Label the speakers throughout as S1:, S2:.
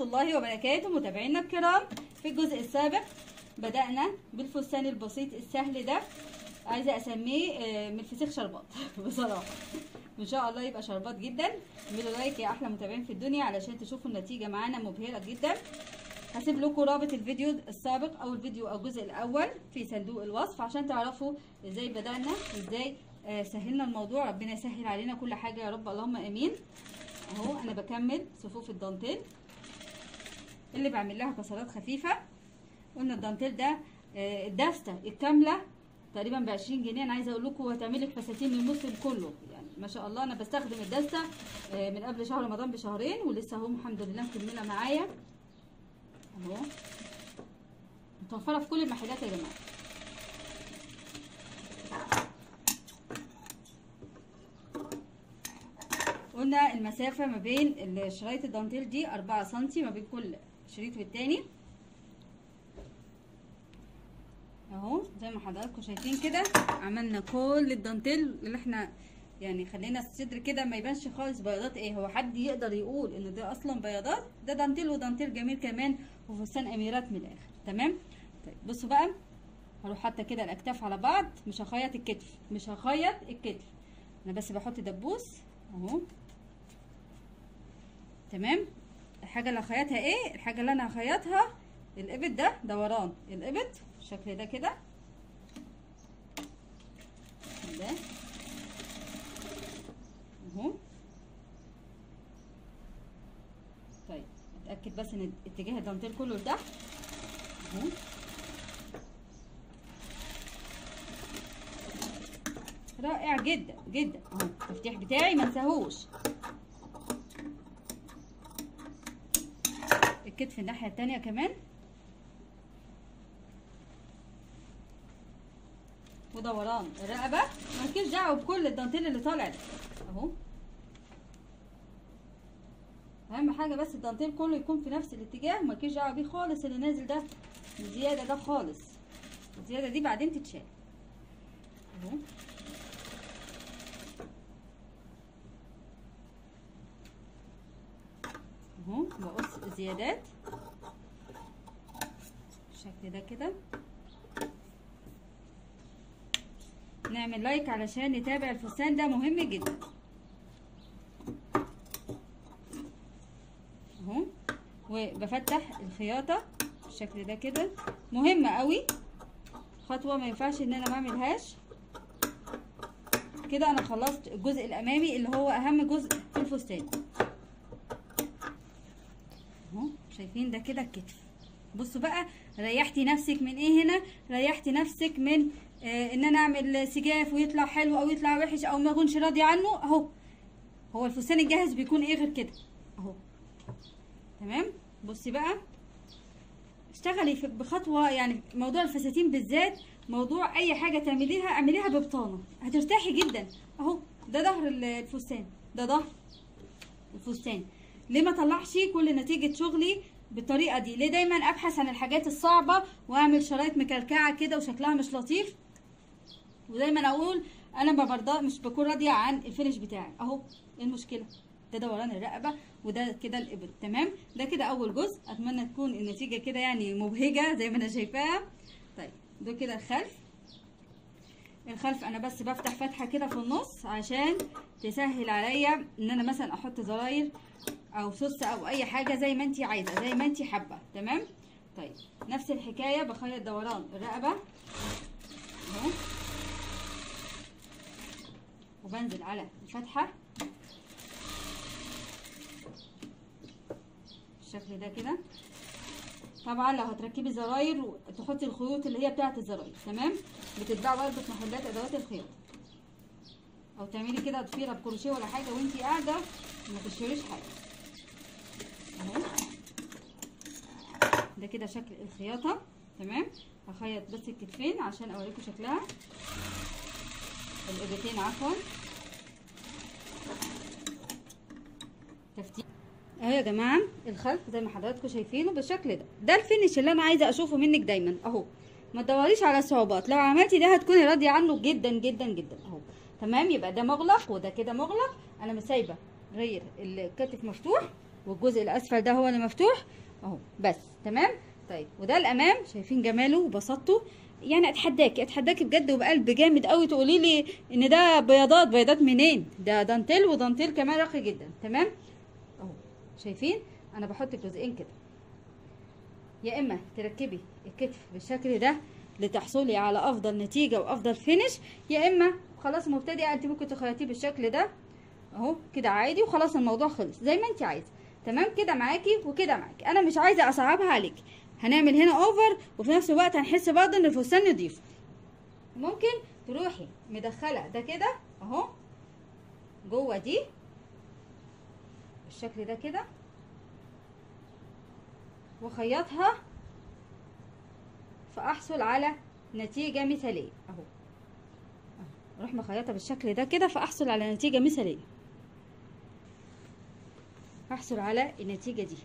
S1: الله وبركاته متابعينا الكرام في الجزء السابق بدأنا بالفستان البسيط السهل ده عايزه اسميه آه، من الفسيخ شربات بصراحه ان شاء الله يبقى شربات جدا اعملوا لايك يا احلى متابعين في الدنيا علشان تشوفوا النتيجه معانا مبهره جدا هسيب لكم رابط الفيديو السابق او الفيديو او الجزء الاول في صندوق الوصف عشان تعرفوا ازاي بدأنا ازاي آه، سهلنا الموضوع ربنا يسهل علينا كل حاجه يا رب اللهم امين اهو انا بكمل صفوف الدانتيل اللي بعمل لها كسرات خفيفه قلنا الدانتيل ده آه، الدستة الكاملة تقريبا ب 20 جنيه انا عايزه اقول لكم هتعمل لك فساتين من الموسم كله يعني ما شاء الله انا بستخدم الدستة آه، من قبل شهر رمضان بشهرين ولسه اهو الحمد لله مكمله معايا اهو متوفره في كل المحلات يا جماعه قلنا المسافة ما بين شرايط الدانتيل دي أربعة سنتي ما بين كل شريط والتاني اهو زي ما حضراتكم شايفين كده عملنا كل الدانتيل اللي احنا يعني خلينا الصدر كده ما يبانش خالص بياضات ايه هو حد يقدر يقول ان ده اصلا بياضات ده دانتيل ودانتيل جميل كمان وفستان اميرات من الاخر تمام طيب بصوا بقى هروح حاطه كده الاكتاف على بعض مش هخيط الكتف مش هخيط الكتف انا بس بحط دبوس اهو تمام الحاجه اللي هخيطها ايه الحاجه اللي انا هخيطها الابط ده دوران الابط بالشكل ده كده ده اهو طيب اتاكد بس ان اتجاه الدانتيل كله لتحت اهو رائع جدا جدا اهو التفتيح بتاعي ما انساهوش الكتف الناحيه التانية كمان ودوران الرقبه مالكيش دعوه بكل الدانتيل اللي طالع ده اهو اهم حاجه بس الدانتيل كله يكون في نفس الاتجاه ومالكيش دعوه بيه خالص اللي نازل ده الزياده ده خالص الزياده دي بعدين تتشال اهو اهو بقص الزيادات بالشكل ده كده نعمل لايك علشان نتابع الفستان ده مهم جدا اهو وبفتح الخياطة بالشكل ده كده مهمة قوي خطوة ما ينفعش ان انا ما اعملهاش كده انا خلصت الجزء الامامي اللي هو اهم جزء في الفستان اهو شايفين ده كده الكتف بصوا بقى ريحتي نفسك من ايه هنا ريحتي نفسك من آه ان انا اعمل سجاف ويطلع حلو او يطلع وحش او ما اكونش راضيه عنه اهو هو الفستان الجاهز بيكون ايه غير كده اهو تمام بصي بقى اشتغلي في- بخطوه يعني موضوع الفساتين بالذات موضوع اي حاجه تعمليها اعمليها ببطانه هترتاحي جدا اهو ده ظهر ال- الفستان ده ظهر الفستان ليه ما طلعش كل نتيجه شغلي بالطريقه دي ليه دايما ابحث عن الحاجات الصعبه واعمل شرايط مكلكعه كده وشكلها مش لطيف ودايما اقول انا ما برضى مش بكون راضيه عن الفينش بتاعي اهو ايه المشكله ده دوران الرقبه وده كده الابط تمام ده كده اول جزء اتمنى تكون النتيجه كده يعني مبهجه زي ما انا شايفاها طيب ده كده الخلف الخلف انا بس بفتح فتحه كده في النص عشان تسهل عليا ان انا مثلا احط زراير او سوس او اي حاجه زي ما انت عايزه زي ما انت حابه تمام طيب نفس الحكايه بخيط دوران الرقبه اهو وبنزل على الفتحه بالشكل ده كده طبعا لو هتركبي زراير تحطي الخيوط اللي هي بتاعه الزراير تمام بتتباع برضه في محلات ادوات الخياطه او تعملي كده ضفيره بكروشيه ولا حاجه وانتي قاعده ما تشتريش حاجه اهو ده كده شكل الخياطه تمام هخيط بس الكتفين عشان اوريكم شكلها الابتين عفوا تفتيح اهو يا جماعه الخلف زي ما حضراتكم شايفينه بالشكل ده ده الفينش اللي انا عايزه اشوفه منك دايما اهو ما تدوريش على صعوبات لو عملتي ده هتكوني راضيه عنه جدا جدا جدا اهو تمام يبقى ده مغلق وده كده مغلق انا مش سايبه غير الكتف مفتوح والجزء الاسفل ده هو اللي مفتوح اهو بس تمام طيب وده الامام شايفين جماله وبساطته يعني اتحداكي اتحداكي بجد وبقلب جامد قوي تقولي لي ان ده بياضات بياضات منين ده دانتيل ودانتيل كمان راقي جدا تمام اهو شايفين انا بحط الجزئين كده يا اما تركبي الكتف بالشكل ده لتحصلي على افضل نتيجه وافضل فينش يا اما خلاص مبتدئه انت ممكن تخيطيه بالشكل ده اهو كده عادي وخلاص الموضوع خلص زي ما انت عايزه تمام كده معاكي وكده معاكي انا مش عايزه اصعبها عليكي هنعمل هنا اوفر وفي نفس الوقت هنحس برضه ان الفستان نضيف ممكن تروحي مدخله ده كده اهو جوه دي بالشكل ده كده وخيطها فاحصل على نتيجه مثاليه اهو اروح مخيطه بالشكل ده كده فاحصل على نتيجه مثاليه احصل على النتيجه دي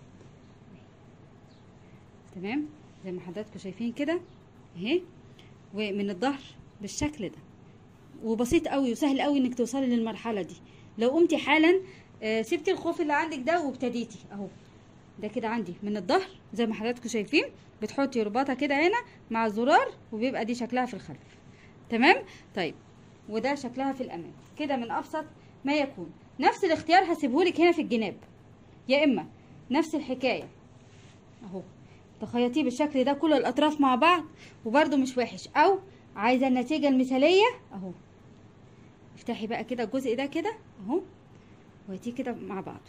S1: تمام زي ما حضراتكم شايفين كده اهي ومن الظهر بالشكل ده وبسيط قوي وسهل قوي انك توصلي للمرحله دي لو قمتي حالا آه سبتي الخوف اللي عندك ده وابتديتي اهو ده كده عندي من الظهر زي ما حضراتكم شايفين بتحطي رباطه كده هنا مع الزرار وبيبقى دي شكلها في الخلف تمام طيب وده شكلها في الامام كده من ابسط ما يكون نفس الاختيار هسيبهولك هنا في الجناب يا اما نفس الحكايه اهو تخيطيه بالشكل ده كل الاطراف مع بعض وبرده مش وحش او عايزه النتيجه المثاليه اهو افتحي بقى كده الجزء ده كده اهو وهاتيه كده مع بعض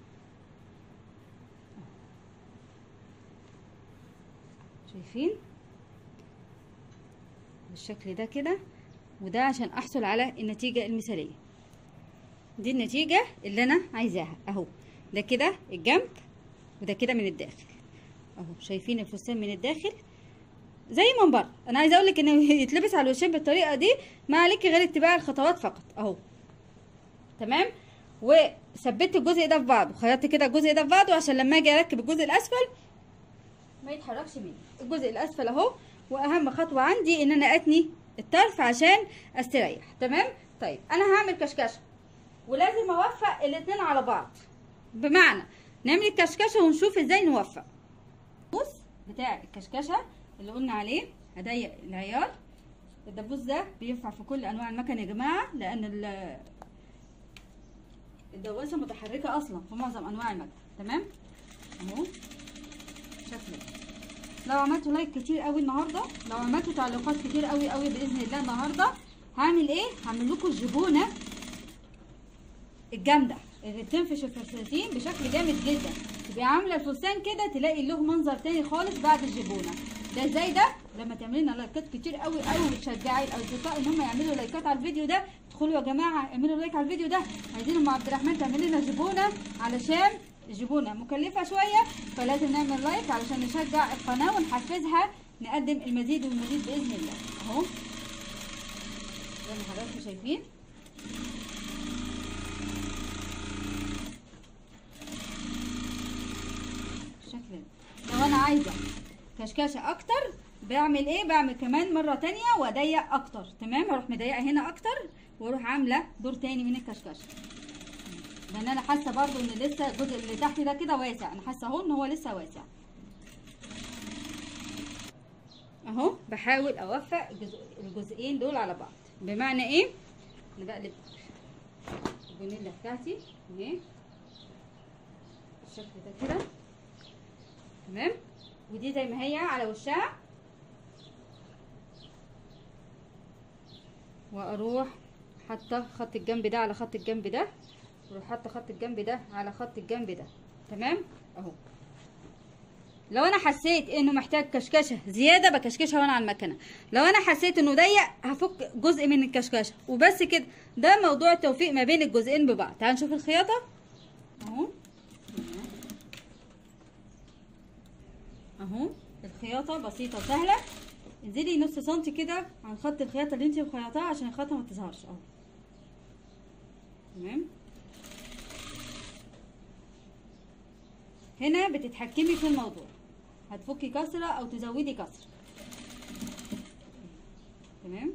S1: شايفين بالشكل ده كده وده عشان احصل على النتيجه المثاليه دي النتيجه اللي انا عايزاها اهو ده كده الجنب وده كده من الداخل اهو شايفين الفستان من الداخل زي من بره انا عايزه اقول لك انه يتلبس على الوشين بالطريقه دي ما عليكي غير اتباع الخطوات فقط اهو تمام وثبت الجزء ده في بعضه خيطت كده الجزء ده في بعضه عشان لما اجي اركب الجزء الاسفل ما يتحركش مني الجزء الاسفل اهو واهم خطوه عندي ان انا اتني الطرف عشان استريح تمام طيب انا هعمل كشكشه ولازم اوفق الاتنين على بعض بمعنى نعمل الكشكشه ونشوف ازاي نوفق بص بتاع الكشكشه اللي قلنا عليه هضيق العيار الدبوس ده بينفع في كل انواع المكن يا جماعه لان الدواسه متحركه اصلا في معظم انواع المكن تمام اهو شكله لو عملتوا لايك كتير قوي النهارده لو عملتوا تعليقات كتير قوي قوي باذن الله النهارده هعمل ايه هعمل لكم الجبونه الجامده اللي بتنفش الفساتين بشكل جامد جدا تبقي عامله الفستان كده تلاقي له منظر تاني خالص بعد الجبونه ده ازاي ده لما تعملي لنا لايكات كتير قوي قوي وتشجعي الاصدقاء ان هم يعملوا لايكات على الفيديو ده ادخلوا يا جماعه اعملوا لايك على الفيديو ده عايزين ام عبد الرحمن تعمل لنا جبونه علشان الجبونه مكلفه شويه فلازم نعمل لايك علشان نشجع القناه ونحفزها نقدم المزيد والمزيد باذن الله اهو زي ما حضراتكم شايفين بالشكل ده لو انا عايزه كشكشه اكتر بعمل ايه بعمل كمان مره تانية واضيق اكتر تمام اروح مضيقه هنا اكتر واروح عامله دور تاني من الكشكشه لان انا حاسه برضو ان لسه الجزء اللي تحت ده كده واسع انا حاسه اهو ان هو لسه واسع اهو بحاول اوفق الجزء الجزئين دول على بعض بمعنى ايه انا بقلب الجونيلا بتاعتي اهي بالشكل ده كده تمام ودي زي ما هي على وشها واروح حاطه خط الجنب ده على خط الجنب ده واروح حاطه خط الجنب ده على خط الجنب ده تمام اهو لو انا حسيت انه محتاج كشكشه زياده بكشكشها وانا على المكنه لو انا حسيت انه ضيق هفك جزء من الكشكشه وبس كده ده موضوع التوفيق ما بين الجزئين ببعض تعالوا نشوف الخياطه اهو اهو الخياطه بسيطه وسهله انزلي نص سنتي كده عن خط الخياطه اللي انت مخيطاها عشان الخياطه ما تظهرش اهو تمام هنا بتتحكمي في الموضوع هتفكي كسره او تزودي كسر تمام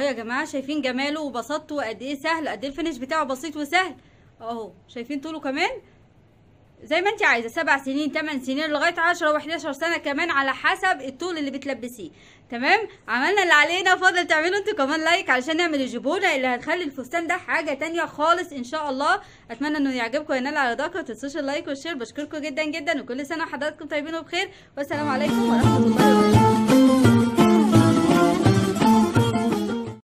S1: يا جماعه شايفين جماله وبساطته وقد ايه سهل قد ايه الفينش بتاعه بسيط وسهل اهو شايفين طوله كمان زي ما انت عايزه سبع سنين تمن سنين لغايه 10 و11 سنه كمان على حسب الطول اللي بتلبسيه تمام عملنا اللي علينا فاضل تعملوا انتوا كمان لايك علشان نعمل الجبونه اللي هتخلي الفستان ده حاجه تانية خالص ان شاء الله اتمنى انه يعجبكم وينال على ضهركم متنسوش اللايك والشير بشكركم جدا جدا وكل سنه وحضراتكم طيبين وبخير والسلام عليكم ورحمه الله وبركاته